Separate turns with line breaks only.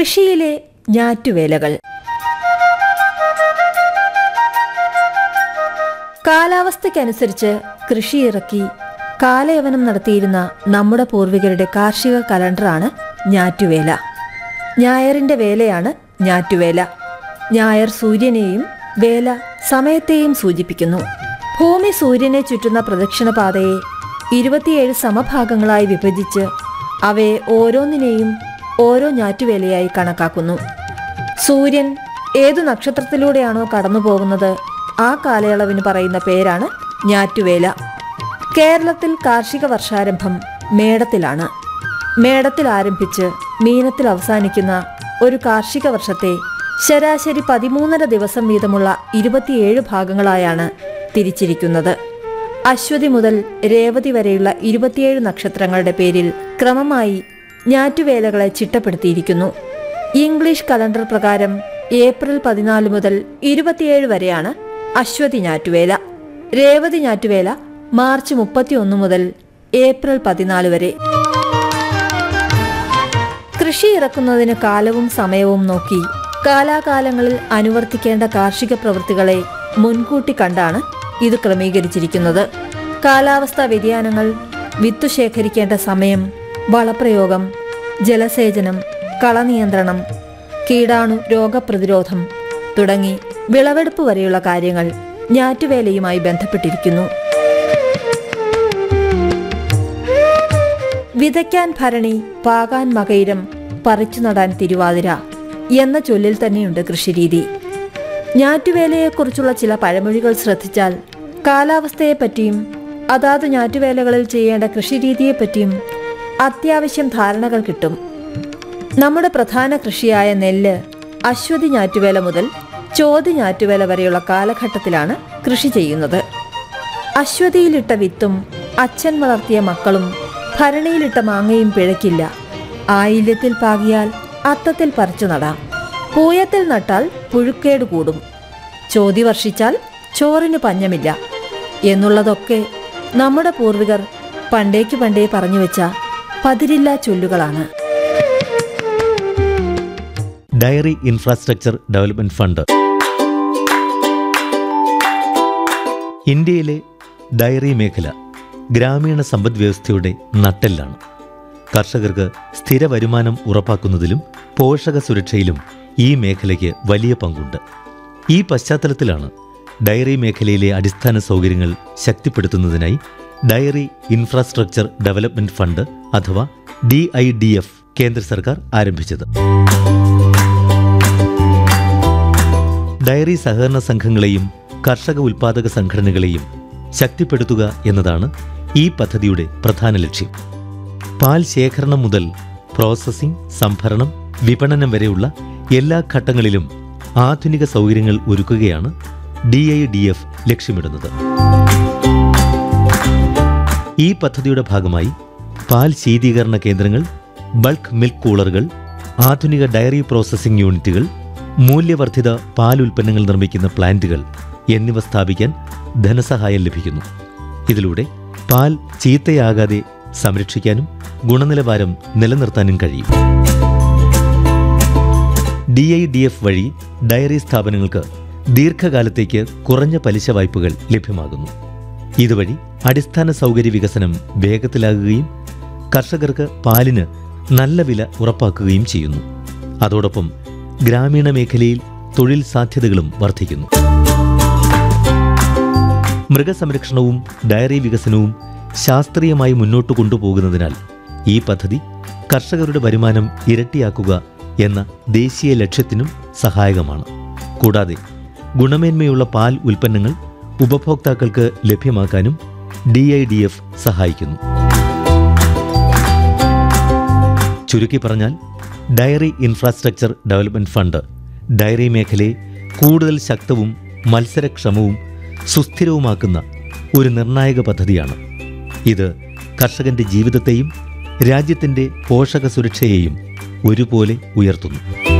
കൃഷിയിലെ ഞാറ്റുവേലകൾ കാലാവസ്ഥയ്ക്കനുസരിച്ച് കൃഷി ഇറക്കി കാലയവനം നടത്തിയിരുന്ന നമ്മുടെ പൂർവികരുടെ കാർഷിക കലണ്ടറാണ് ഞാറ്റുവേല ഞായറിന്റെ വേലയാണ് ഞാറ്റുവേല ഞായർ സൂര്യനെയും വേല സമയത്തെയും സൂചിപ്പിക്കുന്നു ഭൂമി സൂര്യനെ ചുറ്റുന്ന പ്രദക്ഷിണപാതയെ ഇരുപത്തിയേഴ് സമഭാഗങ്ങളായി വിഭജിച്ച് അവയെ ഓരോന്നിനെയും ഓരോ ഞാറ്റുവേലയായി കണക്കാക്കുന്നു സൂര്യൻ ഏതു നക്ഷത്രത്തിലൂടെയാണോ കടന്നു പോകുന്നത് ആ കാലയളവിന് പറയുന്ന പേരാണ് ഞാറ്റുവേല കേരളത്തിൽ കാർഷിക വർഷാരംഭം മേടത്തിലാണ് മേടത്തിൽ ആരംഭിച്ച് മീനത്തിൽ അവസാനിക്കുന്ന ഒരു കാർഷിക വർഷത്തെ ശരാശരി പതിമൂന്നര ദിവസം വീതമുള്ള ഇരുപത്തിയേഴ് ഭാഗങ്ങളായാണ് തിരിച്ചിരിക്കുന്നത് അശ്വതി മുതൽ രേവതി വരെയുള്ള ഇരുപത്തിയേഴ് നക്ഷത്രങ്ങളുടെ പേരിൽ ക്രമമായി ഞാറ്റുവേലകളെ ചിട്ടപ്പെടുത്തിയിരിക്കുന്നു ഇംഗ്ലീഷ് കലണ്ടർ പ്രകാരം ഏപ്രിൽ പതിനാല് മുതൽ ഇരുപത്തിയേഴ് വരെയാണ് അശ്വതി ഞാറ്റുവേല രേവതി ഞാറ്റുവേല മാർച്ച് മുപ്പത്തിയൊന്ന് മുതൽ ഏപ്രിൽ പതിനാല് വരെ കൃഷി ഇറക്കുന്നതിന് കാലവും സമയവും നോക്കി കാലാകാലങ്ങളിൽ അനുവർത്തിക്കേണ്ട കാർഷിക പ്രവൃത്തികളെ മുൻകൂട്ടി കണ്ടാണ് ഇത് ക്രമീകരിച്ചിരിക്കുന്നത് കാലാവസ്ഥാ വ്യതിയാനങ്ങൾ വിത്തു ശേഖരിക്കേണ്ട സമയം വളപ്രയോഗം ജലസേചനം കളനിയന്ത്രണം കീടാണു രോഗപ്രതിരോധം തുടങ്ങി വിളവെടുപ്പ് വരെയുള്ള കാര്യങ്ങൾ ഞാറ്റുവേലയുമായി ബന്ധപ്പെട്ടിരിക്കുന്നു വിതയ്ക്കാൻ ഭരണി പാകാൻ മകയിരം പറിച്ചു നടാൻ തിരുവാതിര എന്ന ചൊല്ലിൽ തന്നെയുണ്ട് കൃഷിരീതി ഞാറ്റുവേലയെക്കുറിച്ചുള്ള ചില പഴമൊഴികൾ ശ്രദ്ധിച്ചാൽ കാലാവസ്ഥയെപ്പറ്റിയും അതാത് ഞാറ്റുവേലകളിൽ ചെയ്യേണ്ട കൃഷിരീതിയെപ്പറ്റിയും അത്യാവശ്യം ധാരണകൾ കിട്ടും നമ്മുടെ പ്രധാന കൃഷിയായ നെല്ല് അശ്വതി ഞാറ്റുവേല മുതൽ ചോതി ഞാറ്റുവേല വരെയുള്ള കാലഘട്ടത്തിലാണ് കൃഷി ചെയ്യുന്നത് അശ്വതിയിലിട്ട വിത്തും അച്ഛൻ വളർത്തിയ മക്കളും ഭരണിയിലിട്ട മാങ്ങയും പിഴയ്ക്കില്ല ആയില്യത്തിൽ പാകിയാൽ അത്തത്തിൽ പറിച്ചു നടാം പൂയത്തിൽ നട്ടാൽ പുഴുക്കേട് കൂടും ചോതി വർഷിച്ചാൽ ചോറിന് പഞ്ഞമില്ല എന്നുള്ളതൊക്കെ നമ്മുടെ പൂർവികർ പണ്ടേക്ക് പണ്ടേ പറഞ്ഞു വെച്ച പതിരില്ലാ ചൊല്ലുകളാണ്
ഡയറി ഇൻഫ്രാസ്ട്രക്ചർ ഡെവലപ്മെന്റ് ഫണ്ട് ഇന്ത്യയിലെ ഡയറി മേഖല ഗ്രാമീണ സമ്പദ് വ്യവസ്ഥയുടെ നട്ടെല്ലാണ് കർഷകർക്ക് സ്ഥിര വരുമാനം ഉറപ്പാക്കുന്നതിലും പോഷക സുരക്ഷയിലും ഈ മേഖലയ്ക്ക് വലിയ പങ്കുണ്ട് ഈ പശ്ചാത്തലത്തിലാണ് ഡയറി മേഖലയിലെ അടിസ്ഥാന സൗകര്യങ്ങൾ ശക്തിപ്പെടുത്തുന്നതിനായി ഡയറി ഇൻഫ്രാസ്ട്രക്ചർ ഡെവലപ്മെന്റ് ഫണ്ട് അഥവാ ഡി ഐ ഡി എഫ് കേന്ദ്ര സർക്കാർ ആരംഭിച്ചത് ഡയറി സഹകരണ സംഘങ്ങളെയും കർഷക ഉൽപാദക സംഘടനകളെയും ശക്തിപ്പെടുത്തുക എന്നതാണ് ഈ പദ്ധതിയുടെ പ്രധാന ലക്ഷ്യം പാൽ ശേഖരണം മുതൽ പ്രോസസ്സിംഗ് സംഭരണം വിപണനം വരെയുള്ള എല്ലാ ഘട്ടങ്ങളിലും ആധുനിക സൗകര്യങ്ങൾ ഒരുക്കുകയാണ് ഡി ഐ ഡി എഫ് ലക്ഷ്യമിടുന്നത് ഈ പദ്ധതിയുടെ ഭാഗമായി പാൽ ശീതീകരണ കേന്ദ്രങ്ങൾ ബൾക്ക് മിൽക്ക് കൂളറുകൾ ആധുനിക ഡയറി പ്രോസസ്സിംഗ് യൂണിറ്റുകൾ മൂല്യവർദ്ധിത പാൽ ഉൽപ്പന്നങ്ങൾ നിർമ്മിക്കുന്ന പ്ലാന്റുകൾ എന്നിവ സ്ഥാപിക്കാൻ ധനസഹായം ലഭിക്കുന്നു ഇതിലൂടെ പാൽ ചീത്തയാകാതെ സംരക്ഷിക്കാനും ഗുണനിലവാരം നിലനിർത്താനും കഴിയും ഡി ഐ ഡി എഫ് വഴി ഡയറി സ്ഥാപനങ്ങൾക്ക് ദീർഘകാലത്തേക്ക് കുറഞ്ഞ പലിശ വായ്പകൾ ലഭ്യമാകുന്നു ഇതുവഴി അടിസ്ഥാന സൗകര്യ വികസനം വേഗത്തിലാകുകയും കർഷകർക്ക് പാലിന് നല്ല വില ഉറപ്പാക്കുകയും ചെയ്യുന്നു അതോടൊപ്പം ഗ്രാമീണ മേഖലയിൽ തൊഴിൽ സാധ്യതകളും വർദ്ധിക്കുന്നു മൃഗസംരക്ഷണവും ഡയറി വികസനവും ശാസ്ത്രീയമായി മുന്നോട്ട് കൊണ്ടുപോകുന്നതിനാൽ ഈ പദ്ധതി കർഷകരുടെ വരുമാനം ഇരട്ടിയാക്കുക എന്ന ദേശീയ ലക്ഷ്യത്തിനും സഹായകമാണ് കൂടാതെ ഗുണമേന്മയുള്ള പാൽ ഉൽപ്പന്നങ്ങൾ ഉപഭോക്താക്കൾക്ക് ലഭ്യമാക്കാനും ഡി ഐ ഡി എഫ് സഹായിക്കുന്നു ചുരുക്കി പറഞ്ഞാൽ dairy infrastructure development fund dairy മേഖലയെ കൂടുതൽ ശക്തവും മത്സരക്ഷമവും സുസ്ഥിരവുമാക്കുന്ന ഒരു നിർണായക പദ്ധതിയാണ് ഇത് കർഷകന്റെ ജീവിതത്തെയും രാജ്യത്തിന്റെ പോഷക സുരക്ഷയെയും ഒരുപോലെ ഉയർത്തുന്നു